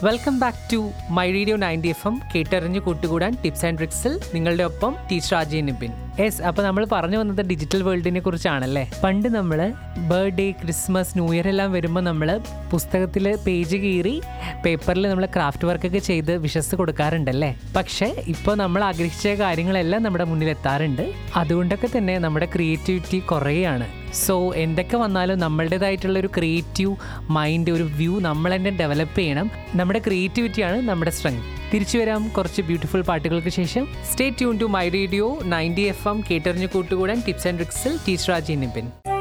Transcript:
welcome back to my radio ninety F M കേട്ടറിഞ്ഞ് കൂട്ടുകൂടാൻ tips and ട്രിക്സിൽ നിങ്ങളുടെ ഒപ്പം ടീച്ചർ അജയ് നിപിൻ യെസ് അപ്പോൾ നമ്മൾ പറഞ്ഞു വന്നത് ഡിജിറ്റൽ വേൾഡിനെ കുറിച്ചാണല്ലേ പണ്ട് നമ്മൾ ബർത്ത്ഡേ ക്രിസ്മസ് ന്യൂ ഇയർ എല്ലാം വരുമ്പോൾ നമ്മൾ പുസ്തകത്തിൽ പേജ് കീറി പേപ്പറിൽ നമ്മൾ ക്രാഫ്റ്റ് വർക്കൊക്കെ ചെയ്ത് വിശ്വസ് കൊടുക്കാറുണ്ടല്ലേ പക്ഷേ ഇപ്പോൾ നമ്മൾ ആഗ്രഹിച്ച കാര്യങ്ങളെല്ലാം നമ്മുടെ മുന്നിൽ എത്താറുണ്ട് അതുകൊണ്ടൊക്കെ തന്നെ നമ്മുടെ ക്രിയേറ്റിവിറ്റി കുറേയാണ് സോ എന്തൊക്കെ വന്നാലും നമ്മളുടേതായിട്ടുള്ള ഒരു ക്രിയേറ്റീവ് മൈൻഡ് ഒരു വ്യൂ നമ്മൾ തന്നെ ഡെവലപ്പ് ചെയ്യണം നമ്മുടെ ക്രിയേറ്റിവിറ്റിയാണ് നമ്മുടെ സ്ട്രെങ്ത് തിരിച്ചു വരാം കുറച്ച് ബ്യൂട്ടിഫുൾ പാട്ടുകൾക്ക് ശേഷം stay tune to my radio ninety F M കേട്ടറിഞ്ഞ് കൂട്ടുകൂടാൻ ടിപ്സ് ആൻഡ് ട്രിക്സിൽ ടീച്ചർ രാജി നിപിൻ